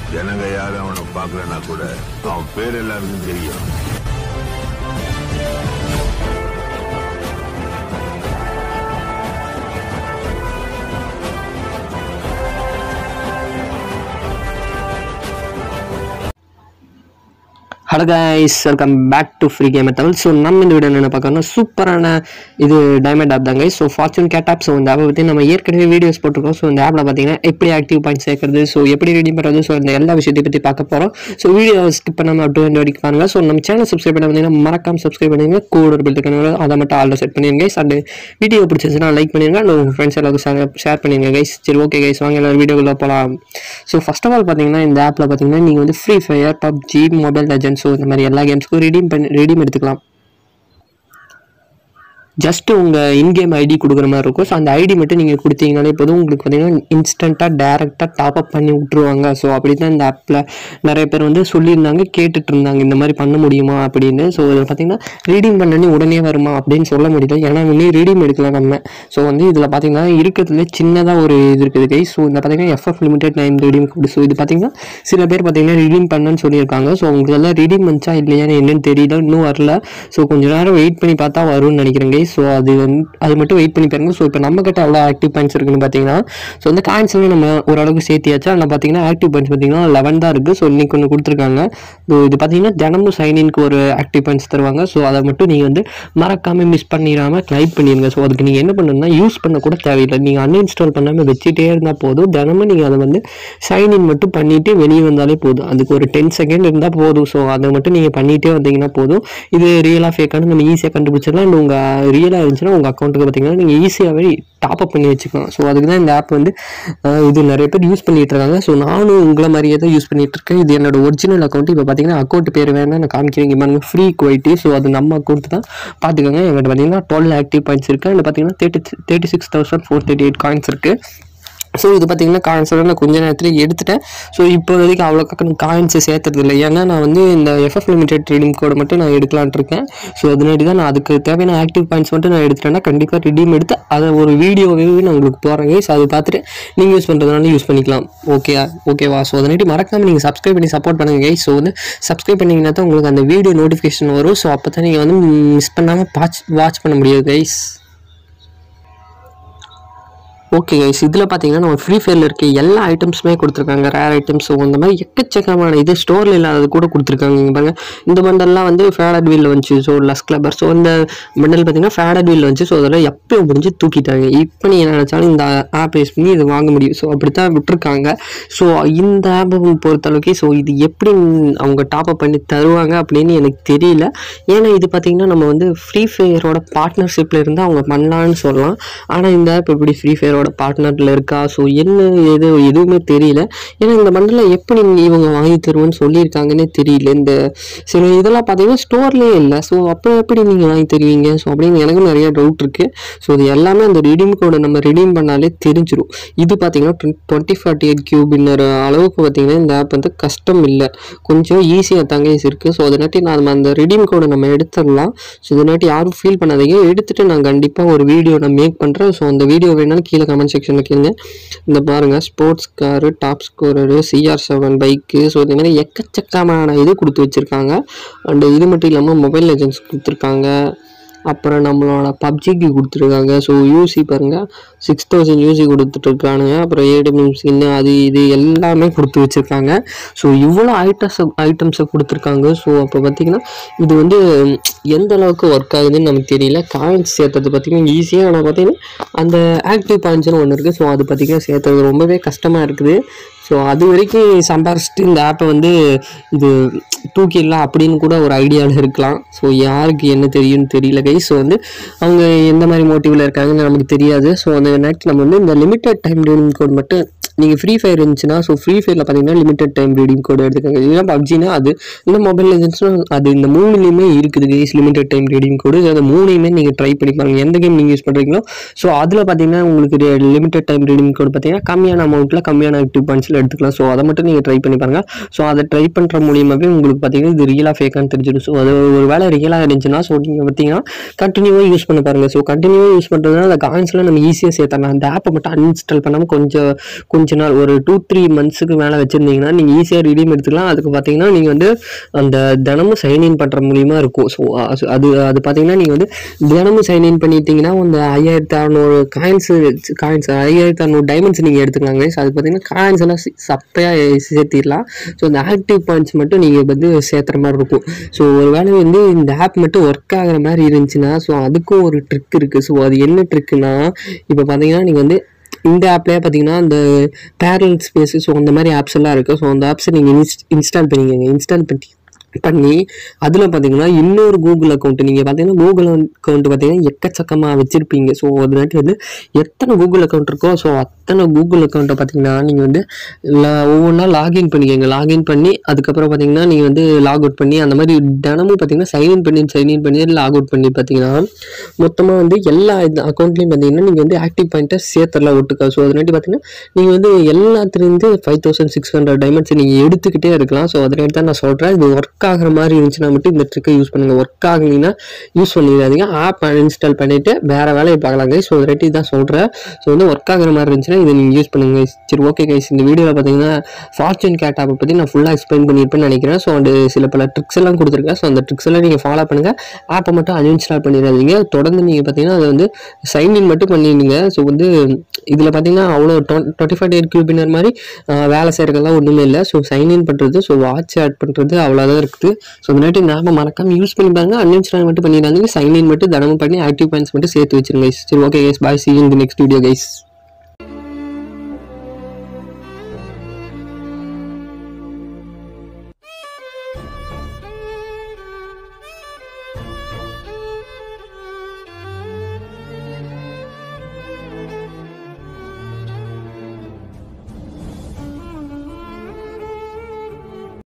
ஜனங்க யாரும் அவனை பார்க்கலன்னா கூட அவன் பேர் எல்லாருக்கும் தெரியும் hello guys welcome back to free game Tamil so நம்ம இந்த வீடியோ என்ன பார்க்கணும் சூப்பரான இது டைமண்ட் ஆப் தாங்க so fortune cat app so இந்த ஆப்பை பற்றி நம்ம ஏற்கனவே வீடியோஸ் போட்டிருக்கோம் ஸோ இந்த ஆப்பில் பார்த்தீங்கன்னா எப்படி ஆக்டிவ் பாயிண்ட் சேர்க்கறது ஸோ எப்படி ரெடி பண்ணுறது ஸோ இந்த எல்லா விஷயத்தையும் பற்றி பார்க்க போகிறோம் ஸோ வீடியோ ஸ்கிப் பண்ணாமல் அப் டு end வரைக்கும் பாருங்க ஸோ நம்ம சேனல் சப்ஸ்கிரைப் பண்ண வந்தீங்கன்னா மறக்காம சப்ஸ்கிரைப் பண்ணுங்க கூட ஒரு பில் கணவர் அதை மட்டும் ஆல்ல செட் பண்ணிருங்க அண்ட் வீடியோ பிடிச்சிச்சுன்னா லைக் பண்ணிருங்க and உங்கள் ஃப்ரெண்ட்ஸ் எல்லாருக்கும் ஷேர் பண்ணிருங்க கைஸ் சரி ஓகே கைஸ் வாங்க எல்லாரும் வீடியோக்குள்ள போகலாம் ஸோ ஃபர்ஸ்ட் ஆஃப் ஆல் பார்த்தீங்கன்னா இந்த ஆப்பில் பார்த்தீங்கன்னா நீங்கள் வந்து free fire PUBG mobile legends so இந்த மாதிரி எல்லா கேம்ஸ்க்கும் ரெடீம் பண்ணி ரெடீம் எடுத்துக்கலாம் ஜஸ்ட் உங்கள் இன்கேம் ஐடி கொடுக்குற மாதிரி இருக்கும் ஸோ அந்த ஐடி மட்டும் நீங்கள் கொடுத்தீங்கனாலே போதும் உங்களுக்கு பார்த்தீங்கன்னா இன்ஸ்டண்ட்டாக டேரெக்டாக டாப் அப் பண்ணி விட்ருவாங்க ஸோ அப்படி தான் இந்த ஆப்பில் நிறைய பேர் வந்து சொல்லியிருந்தாங்க கேட்டுட்டு இருந்தாங்க இந்த மாதிரி பண்ண முடியுமா அப்படின்னு ஸோ இதில் பார்த்தீங்கன்னா ரீடிங் பண்ணனே உடனே வருமா அப்படின்னு சொல்ல முடியல ஏன்னா இன்னும் ரீடிங் எடுக்கலாம் நம்ம ஸோ வந்து இதில் பார்த்தீங்கன்னா இருக்கிறதுல சின்னதாக ஒரு இது இருக்குது கை ஸோ இந்த பார்த்தீங்கன்னா FF limited time reading code so இது பார்த்தீங்கன்னா சில பேர் பார்த்தீங்கன்னா ரீடிங் பண்ணன்னு சொல்லியிருக்காங்க ஸோ உங்களுக்கு எல்லாம் ரீடிங் வந்துச்சா இல்லையான்னு என்னன்னு தெரியல இன்னும் வரல ஸோ கொஞ்ச நேரம் வெயிட் பண்ணி பார்த்தா வரும்னு நினைக்கிறேன் guys. ஸோ அது வந்து அது மட்டும் வெயிட் பண்ணி பாருங்க ஸோ இப்போ நம்ம கிட்ட எவ்வளோ ஆக்டிவ் பாயிண்ட்ஸ் இருக்குன்னு பார்த்தீங்கன்னா ஸோ வந்து காயின்ஸ் எல்லாம் நம்ம ஓரளவுக்கு சேர்த்தியாச்சு அதில் பார்த்தீங்கன்னா ஆக்டிவ் பாயிண்ட்ஸ் பார்த்தீங்கன்னா லெவன் தான் இருக்குது ஸோ இன்னைக்கு ஒன்று கொடுத்துருக்காங்க ஸோ இது பார்த்தீங்கன்னா தினமும் சைன்இன்க்கு ஒரு ஆக்டிவ் பாயிண்ட்ஸ் தருவாங்க ஸோ அதை மட்டும் நீங்கள் வந்து மறக்காமல் மிஸ் பண்ணிடாமல் கிளைப் பண்ணிடுங்க ஸோ அதுக்கு நீங்கள் என்ன பண்ணணும்னா யூஸ் பண்ண கூட தேவையில்லை நீங்கள் அன்இன்ஸ்டால் பண்ணாமல் வச்சுட்டே இருந்தால் போதும் தினமும் நீங்கள் அதை வந்து சைன்இன் மட்டும் பண்ணிவிட்டு வெளியே வந்தாலே போதும் அதுக்கு ஒரு டென் செகண்ட் இருந்தால் போதும் ஸோ அதை மட்டும் நீங்கள் பண்ணிகிட்டே வந்தீங்கன்னா போதும் இது ரியலாக ஃபேக்கானு நம்ம ஈஸியாக கண்டுபிடிச்சிடலாம் அண்ட் உங்கள் ரியலாக இருந்துச்சுன்னா உங்கள் அக்கௌண்ட்டுக்கு பார்த்தீங்கன்னா நீங்கள் ஈஸியாகவே டாப் அப் பண்ணி வச்சுக்கலாம் ஸோ அதுக்கு தான் இந்த ஆப் வந்து அஹ், இது நிறைய பேர் யூஸ் பண்ணிட்டு இருக்காங்க ஸோ நானும் உங்களை மாதிரியே தான் யூஸ் பண்ணிட்டு இருக்கேன் இது என்னோட ஒரிஜினல் அக்கௌண்ட் இப்போ பார்த்தீங்கன்னா அக்கௌண்ட் பேர் வேணா நான் காமிக்கிறேன் இங்கே பாருங்க ஃப்ரீ குவைட்டி ஸோ அது நம்ம அக்கௌண்ட் தான் பார்த்துக்கோங்க எங்கிட்ட பார்த்தீங்கன்னா டுவெல் ஆக்டிவ் பாயிண்ட்ஸ் இருக்குது அதில் பார்த்தீங்கன்னா thirty thirty six thousand four thirty eight coins இருக்குது ஸோ இது பார்த்தீங்கன்னா காயின்ஸ் நான் கொஞ்ச நேரத்தில் எடுத்துட்டேன் ஸோ இப்போதைக்கு அவ்வளோ காயின்ஸ் சேர்த்துறது இல்லை ஏன்னா நான் வந்து இந்த எஃப்எஃப் லிமிடெட் ட்ரேடிங் கோடை மட்டும் நான் எடுக்கலான்ட்டு இருக்கேன் ஸோ அதனாடி தான் நான் அதுக்கு தேவையான ஆக்டிவ் பாயிண்ட்ஸ் மட்டும் நான் எடுத்துட்டேன்னா கண்டிப்பாக ரிடீம் எடுத்து அதை ஒரு வீடியோவே நான் உங்களுக்கு போகிறேன் ஸோ அதை பார்த்துட்டு நீங்கள் யூஸ் பண்ணுறதுனால யூஸ் பண்ணிக்கலாம் ஓகே ஓகேவா ஸோ அதனாடி மறக்காமல் நீங்கள் சப்ஸ்கிரைப் பண்ணி சப்போர்ட் பண்ணுங்க guys. ஸோ வந்து சப்ஸ்கிரைப் பண்ணிங்கன்னா தான் உங்களுக்கு அந்த வீடியோ நோட்டிஃபிகேஷன் வரும் ஸோ அப்போ தான் நீங்கள் வந்து மிஸ் பண்ணாமல் வாட்ச் வாட்ச் பண்ண முடியாது கைஸ் ஓகே கைஸ் இதில் பார்த்தீங்கன்னா நம்ம ஃப்ரீ ஃபயரில் இருக்க எல்லா ஐட்டம்ஸுமே கொடுத்துருக்காங்க ரேர் ஐட்டம்ஸ் ஸோ அந்த மாதிரி எக்கச்சக்கமான இது ஸ்டோரில் இல்லாதது கூட கொடுத்துருக்காங்க இங்கே பாருங்க இந்த பண்டல்லாம் வந்து ஃபேடட் வீல் வந்துச்சு ஸோ லஸ் கிளப்பர் ஸோ இந்த பண்டல் பார்த்தீங்கன்னா ஃபேடட் வீல் வந்துச்சு ஸோ அதெல்லாம் எப்பயும் முடிஞ்சு தூக்கிட்டாங்க இப்போ நீங்கள் நினச்சாலும் இந்த ஆப் யூஸ் பண்ணி இது வாங்க முடியும் ஸோ அப்படி தான் விட்டுருக்காங்க ஸோ இந்த ஆப்பை பொறுத்தளவுக்கு ஸோ இது எப்படி அவங்க டாப் அப் பண்ணி தருவாங்க அப்படின்னு எனக்கு தெரியல ஏன்னா இது பார்த்தீங்கன்னா நம்ம வந்து ஃப்ரீ ஃபயரோட பார்ட்னர்ஷிப்பில் இருந்து அவங்க பண்ணலான்னு சொல்லலாம் ஆனால் இந்த ஆப் எப்படி ஃப்ரீ ஃபயரோட பார்ட்னரில் இருக்கா ஸோ என்ன எது எதுவுமே தெரியல ஏன்னா இந்த மண்டலம் எப்படி இவங்க வாங்கி தருவேன்னு சொல்லியிருக்காங்கன்னே தெரியல இந்த சில இதெல்லாம் பார்த்தீங்கன்னா ஸ்டோர்லேயே இல்லை ஸோ அப்போ எப்படி நீங்கள் வாங்கி தருவீங்க ஸோ அப்படின்னு எனக்கு நிறைய டவுட் இருக்குது ஸோ இது எல்லாமே அந்த ரிடீம் கோடை நம்ம ரிடீம் பண்ணாலே தெரிஞ்சிரும் இது பார்த்தீங்கன்னா டுவெண்ட்டி ஃபார்ட்டி எயிட் கியூபின்னர் அளவுக்கு பார்த்தீங்கன்னா இந்த ஆப் வந்து கஷ்டம் இல்லை கொஞ்சம் ஈஸியாக தாங்க இருக்குது ஸோ அதனாட்டி நான் நம்ம அந்த ரிடீம் கோடை நம்ம எடுத்துடலாம் ஸோ இதனாட்டி யாரும் ஃபீல் பண்ணாதீங்க எடுத்துட்டு நான் கண்டிப்பாக ஒரு வீடியோ நான் மேக் பண்ணுறேன் ஸோ அந்த வீடியோ வேணாலும் கீழே கமெண்ட் செக்ஷனில் கேளுங்க இந்த பாருங்கள் sports car top scorer CR seven bike so இந்த மாதிரி எக்கச்சக்கமான இது கொடுத்து வச்சுருக்காங்க அண்டு இது மட்டும் இல்லாமல் மொபைல் ஏஜென்ட்ஸ் கொடுத்துருக்காங்க அப்புறம் நம்மளோட பப்ஜிக்கு கொடுத்துருக்காங்க ஸோ யூசி பாருங்கள் சிக்ஸ் தௌசண்ட் யூசி கொடுத்துட்ருக்கானுங்க அப்புறம் ஏடிஎம் ஸ்கின்னு அது இது எல்லாமே கொடுத்து வச்சுருக்காங்க ஸோ இவ்வளோ ஐட்டம்ஸை ஐட்டம்ஸை கொடுத்துருக்காங்க ஸோ அப்போ பார்த்தீங்கன்னா இது வந்து எந்த அளவுக்கு ஒர்க் ஆகுதுன்னு நமக்கு தெரியல காயின்ஸ் சேர்த்தது பார்த்தீங்கன்னா ஈஸியாக ஆனால் பார்த்தீங்கன்னா அந்த ஆக்டிவ் பாயிண்ட்ஸ்னு ஒன்று இருக்குது ஸோ அது பார்த்தீங்கன்னா சேர்த்தது ரொம்பவே கஷ்டமாக இருக்குது ஸோ அது வரைக்கும் சம்பாரிச்சிட்டு இந்த ஆப்பை வந்து இது தூக்கிடலாம் அப்படின்னு கூட ஒரு ஐடியாவில் இருக்கலாம் ஸோ யாருக்கு என்ன தெரியும்னு தெரியல கை ஸோ வந்து அவங்க எந்த மாதிரி மோட்டிவில் இருக்காங்கன்னு நமக்கு தெரியாது ஸோ அந்த நேரத்தில் நம்ம வந்து இந்த லிமிட்டட் டைம் ரீடிங் கோட் மட்டும் நீங்கள் ஃப்ரீ ஃபயர் இருந்துச்சுன்னா ஸோ ஃப்ரீ ஃபயரில் பார்த்தீங்கன்னா லிமிட்டட் டைம் ரீடிங் கோட் எடுத்துக்கோங்க இல்லைன்னா பப்ஜினா அது இந்த மொபைல் ஏஜென்ட்ஸ்னா அது இந்த மூணுலேயுமே இருக்குது guys limited time reading code அந்த மூணையுமே நீங்கள் ட்ரை பண்ணி பாருங்க எந்த கேம் நீங்கள் யூஸ் பண்ணுறீங்களோ ஸோ அதில் பார்த்தீங்கன்னா உங்களுக்கு லிமிட்டட் டைம் ரீடிங் கோட் பார்த்தீங்கன்னா கம்மியான அமௌண்ட்டில் கம்மியான ஆக்டிவ் பாயிண்ட்ஸில் எடுத்துக்கலாம் ஸோ அதை மட்டும் நீங்கள் ட்ரை பண்ணி பாருங்க ஸோ அதை ட்ரை பண்ணுற மூலியமாகவே உங்களுக்கு பார்த்தீங்கன்னா இது ரியலாக ஃபேக்கான்னு தெரிஞ்சிடும் ஸோ அது ஒரு வேலை ரியலாக இருந்துச்சுன்னா ஸோ நீங்கள் பார்த்தீங்கன்னா கண்டினியூவாக யூஸ் பண்ண பாருங்க ஸோ கண்டினியூவாக யூஸ் பண்ணுறதுனால அந்த காயின்ஸ்லாம் நம்ம ஈஸியாக சேர்த்தலாம் அந்த ஆப்பை மட்டும் அன்இன்ஸ்டால் பண்ணாமல் கொஞ்சம் கொஞ்சம் கொஞ்ச நாள் ஒரு டூ த்ரீ மந்த்ஸுக்கு மேலே வச்சுருந்தீங்கன்னா நீங்கள் ஈஸியாக ரிடீம் எடுத்துக்கலாம் அதுக்கு பார்த்தீங்கன்னா நீங்கள் வந்து அந்த தினமும் சைன்இன் பண்ணுற மூலியமா இருக்கும் ஸோ அது அது பார்த்தீங்கன்னா நீங்கள் வந்து தினமும் சைன்இன் பண்ணிட்டீங்கன்னா அந்த ஐயாயிரத்தி அறநூறு காயின்ஸு காயின்ஸ் ஐயாயிரத்தி அறநூறு டைமண்ட்ஸ் நீங்கள் எடுத்துக்கலாங்க guys. அது பார்த்தீங்கன்னா காயின்ஸ் எல்லாம் சப்பையாக சேர்த்திடலாம் ஸோ அந்த ஆக்டிவ் பாயிண்ட்ஸ் மட்டும் நீங்கள் வந்து சேர்த்துற மாதிரி இருக்கும் ஸோ ஒரு வேளை வந்து இந்த ஆப் மட்டும் ஒர்க் ஆகுற மாதிரி இருந்துச்சுன்னா ஸோ அதுக்கும் ஒரு ட்ரிக் இருக்குது ஸோ அது என்ன ட்ரிக்குன்னா இப்போ பார்த்தீங்கன்னா நீங்கள் வந்து இந்த ஆப்லேயே பார்த்தீங்கன்னா இந்த பேரல் ஸ்பேஸ் ஸோ அந்த மாதிரி ஆப்ஸ் எல்லாம் இருக்குது ஸோ அந்த ஆப்ஸை நீங்கள் இன்ஸ்ட் இன்ஸ்டால் பண்ணிக்கோங்க இன்ஸ்டால் பண்ணி பண்ணி அதில் பார்த்தீங்கன்னா இன்னொரு கூகுள் அக்கௌண்ட் நீங்கள் பார்த்தீங்கன்னா கூகுள் அக்கௌண்ட் பார்த்தீங்கன்னா எக்கச்சக்கமாக வச்சுருப்பீங்க ஸோ அதுனாட்டி வந்து எத்தனை கூகுள் அக்கௌண்ட் இருக்கோ ஸோ அத்தனை கூகுள் அக்கௌண்ட்டை பார்த்தீங்கன்னா நீங்கள் வந்து லா- ஒவ்வொன்றா லாகின் பண்ணிக்கோங்க லாகின் பண்ணி அதுக்கப்புறம் பார்த்தீங்கன்னா நீங்கள் வந்து லாக் அவுட் பண்ணி அந்த மாதிரி தினமும் பார்த்தீங்கன்னா சைன்இன் பண்ணி சைன்இன் பண்ணி லாக் அவுட் பண்ணி பார்த்தீங்கன்னா மொத்தமாக வந்து எல்லா இது அக்கௌண்ட்லேயும் பார்த்தீங்கன்னா நீங்கள் வந்து ஆக்டிவ் பாயிண்ட்டை சேர்த்தரலாம் ஒட்டுக்கா ஸோ அதனாட்டி பார்த்தீங்கன்னா நீங்கள் வந்து எல்லாத்துலேருந்து five thousand six hundred diamonds நீங்கள் எடுத்துக்கிட்டே இருக்கலாம் ஸோ அதனால தான் நான் சொல்கிறேன் இது ஒர்க் ஆகிற மாதிரி இருந்துச்சுன்னா மட்டும் இந்த ட்ரிக்கை யூஸ் பண்ணுங்கள் ஒர்க் ஆகலைன்னா யூஸ் பண்ணிடாதீங்க ஆப் இன்ஸ்டால் பண்ணிவிட்டு வேறு வேலையை பார்க்கலாங்க ஸோ ரெட்டி தான் சொல்கிறேன் ஸோ வந்து ஒர்க் ஆகிற மாதிரி இருந்துச்சுன்னா இதை நீங்கள் யூஸ் பண்ணுங்க சரி ஓகே கைஸ் இந்த வீடியோவில் பார்த்தீங்கன்னா ஃபார்ச்சூன் கேட் ஆப்பை பற்றி நான் ஃபுல்லாக எக்ஸ்பிளைன் பண்ணியிருப்பேன்னு நினைக்கிறேன் ஸோ அந்த சில பல ட்ரிக்ஸ் எல்லாம் கொடுத்துருக்கேன் ஸோ அந்த ட்ரிக்ஸ் எல்லாம் நீங்கள் ஃபாலோ பண்ணுங்கள் ஆப்பை மட்டும் அன்இன்ஸ்டால் பண்ணிடாதீங்க தொடர்ந்து நீங்கள் பார்த்தீங்கன்னா அதை வந்து சைன்இன் மட்டும் பண்ணிடுங்க ஸோ வந்து இதில் பார்த்தீங்கன்னா அவ்வளோ டுவெண்ட்டி ஃபைவ் டேர் கியூபினர் மாதிரி ஆஹ், வேலை செய்கிறதுக்கெல்லாம் ஒன்றுமே இல்லை ஸோ சைன்இன் பண்ணுறது ஸோ வாட்ச் ஆட் பண்ணுறது அவ்வளோதான் இருக்குது ஸோ இந்த நாட்டி நாம மறக்காம யூஸ் பண்ணி பாருங்க அன்இன்ஸ்டால் மட்டும் பண்ணிடாதீங்க சைன்இன் மட்டும் தினமும் பண்ணி ஆக்டிவ் பாயிண்ட்ஸ் மட்டும் சேர்த்து வச்சிருங்க guys. சரி okay guys bye see in the next video guys